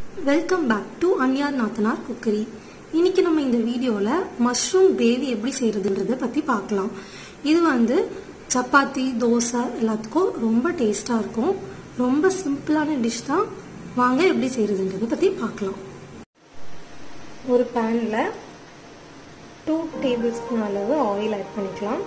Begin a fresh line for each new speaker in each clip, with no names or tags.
Welcome back to அன்யார் நாத்தனார் cookery இன்னைக்கு நம்ம இந்த வீடியோவில் மஷ்ரூம் கிரேவி எப்படி செய்யறதுன்றதை பற்றி பார்க்கலாம் இது வந்து சப்பாத்தி தோசை எல்லாத்துக்கும் ரொம்ப டேஸ்டாக இருக்கும் ரொம்ப சிம்பிளான டிஷ் தான் வாங்க எப்படி செய்யறதுன்றதை பற்றி பார்க்கலாம் ஒரு பேனில் டூ டேபிள் ஸ்பூன் அளவு ஆயில் ஆட் பண்ணிக்கலாம்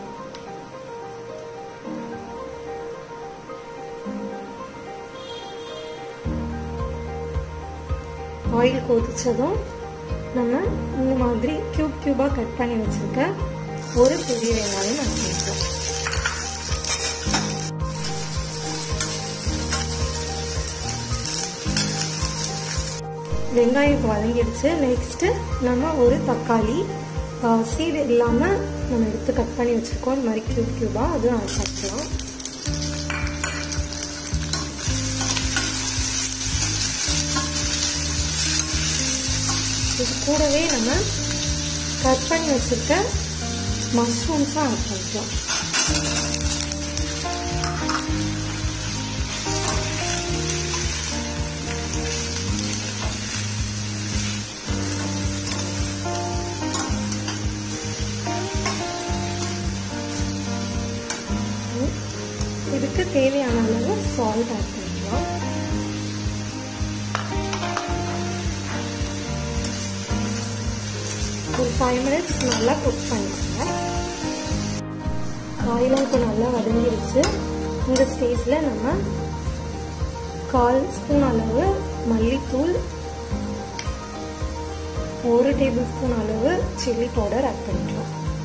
ஆயில் கொதிச்சதும் நம்ம இந்த மாதிரி கியூப் கியூபாக கட் பண்ணி வச்சுருக்க ஒரு பெரிய வெங்காயம் ஆட் பண்ணிக்கலாம் வெங்காயம் வதங்கிடுச்சு நெக்ஸ்ட்டு நம்ம ஒரு தக்காளி சீடு இல்லாமல் நம்ம எடுத்து கட் பண்ணி வச்சுருக்கோம் இந்த மாதிரி கியூப் கியூபாக அதுவும் ஆட் பண்ணிக்கலாம் இது கூடவே நம்ம கட் பண்ணி வச்சுருக்க மஷ்ரூம்ஸும் ஆட் பண்ணிக்கலாம் இதுக்கு தேவையான அளவு சால்ட் ஆட் பண்ணிக்கலாம் ஒரு ஃபைவ் மினிட்ஸ் நல்லா குக் பண்ணிக்கோங்க காயெல்லாம் இப்போ நல்லா வதங்கிடுச்சு இந்த ஸ்டேஜில் நம்ம கால் ஸ்பூன் அளவு மல்லித்தூள் ஒரு டேபிள் ஸ்பூன் அளவு சில்லி பவுடர் ஆட் பண்ணிக்கலாம்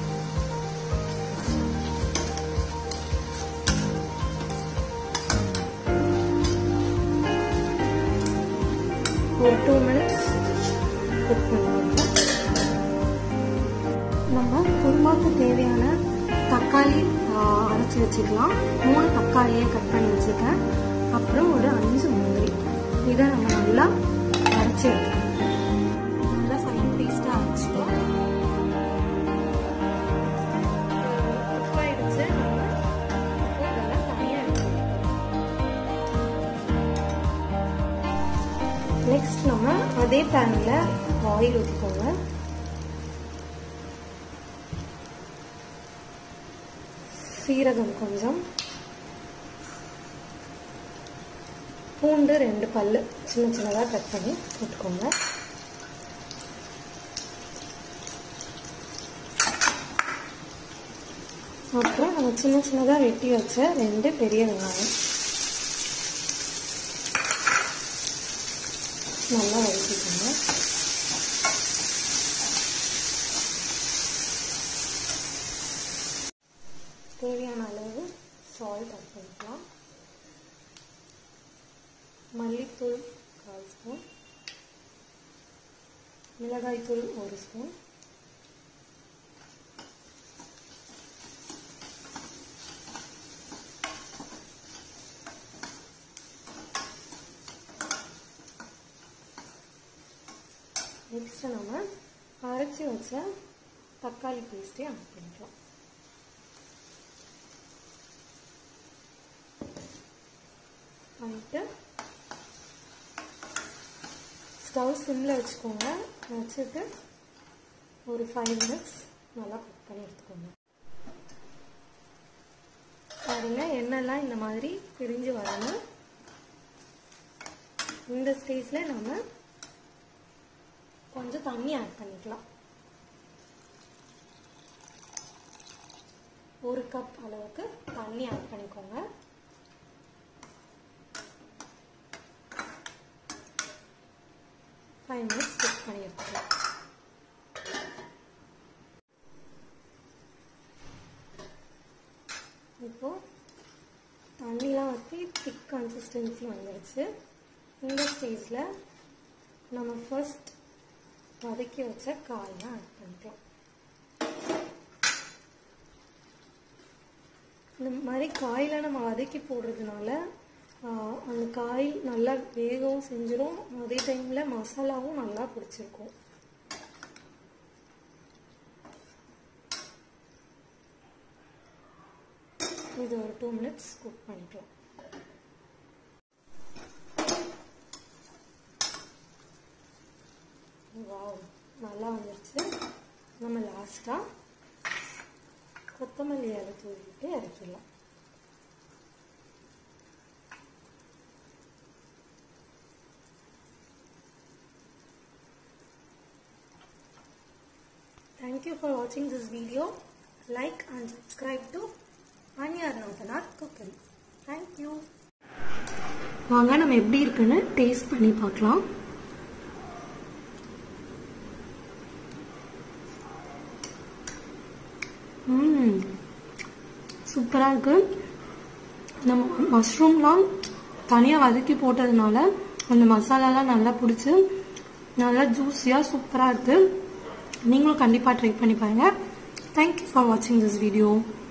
ஒரு டூ மினிட்ஸ் குக் பண்ணுவாங்க நம்ம குருமாவுக்கு தேவையான தக்காளி அரைச்சி வச்சுக்கலாம் மூணு தக்காளியை கட் பண்ணி வச்சுருக்கேன் அப்புறம் ஒரு அஞ்சு முந்திரி இதை நம்ம நல்லா அரைச்சி எடுத்துக்கலாம் நல்லா ஃபைன் பேஸ்ட்டாக அரைச்சிட்டோம் ஆயிடுச்சு நம்ம இதெல்லாம் தனியாக நெக்ஸ்ட் நம்ம அதே பேனில் ஆயில் ஊற்றிக்கோங்க சீரகம் கொஞ்சம் பூண்டு ரெண்டு பல் சின்ன சின்னதாக கட் பண்ணி போட்டுக்கோங்க அப்புறம் நம்ம சின்ன சின்னதாக வெட்டி வச்ச ரெண்டு பெரிய வெங்காயம் நல்லா வதக்கிக்கோங்க தேவையான அளவு சால்ட் ஆட் பண்ணிக்கலாம் மல்லித்தூள் கால் ஸ்பூன் மிளகாய்த்தூள் ஒரு ஸ்பூன் நெக்ஸ்ட்டு நம்ம அரைச்சி வச்ச தக்காளி பேஸ்ட்டையும் ஆட் பண்ணிக்கலாம் பண்ணிட்டு ஸ்டவ் சிம்மில் வச்சுக்கோங்க வச்சுட்டு ஒரு ஃபைவ் மினிட்ஸ் நல்லா குக் பண்ணி எடுத்துக்கோங்க பாருங்க எண்ணெய்லாம் இந்த மாதிரி பிரிஞ்சு வரணும் இந்த ஸ்டேஜில் நம்ம கொஞ்சம் தண்ணி ஆட் பண்ணிக்கலாம் ஒரு கப் அளவுக்கு தண்ணி ஆட் பண்ணிக்கோங்க ஃபைவ் மினிட்ஸ் குக் பண்ணி எடுத்துக்கலாம் இப்போ தண்ணிலாம் வற்றி திக் கன்சிஸ்டன்சி வந்துடுச்சு இந்த ஸ்டேஜில் நம்ம ஃபர்ஸ்ட் வதக்கி வச்ச காயெலாம் ஆட் பண்ணிக்கலாம் இந்த மாதிரி காயில் நம்ம வதக்கி போடுறதுனால அந்த காய் நல்லா வேகவும் செஞ்சிடும் அதே டைமில் மசாலாவும் நல்லா பிடிச்சிருக்கும் இது ஒரு டூ மினிட்ஸ் குக் பண்ணிக்கலாம் நல்லா வந்துருச்சு நம்ம லாஸ்ட்டாக கொத்தமல்லி இலை தூவிட்டு இறக்கிடலாம் Thank you for watching this video. Like and subscribe to Anya Arnavatanar Cookery. Thank you. வாங்க நம்ம எப்படி இருக்குன்னு டேஸ்ட் பண்ணி பார்க்கலாம் ம் சூப்பராக இருக்கு நம்ம மஷ்ரூம்லாம் தனியாக வதக்கி போட்டதுனால அந்த மசாலாலாம் நல்லா பிடிச்சி நல்லா ஜூஸியாக சூப்பராக இருக்குது நீங்களும் கண்டிப்பாக ட்ரை பண்ணி பாருங்கள் தேங்க்யூ ஃபார் வாட்சிங் திஸ் வீடியோ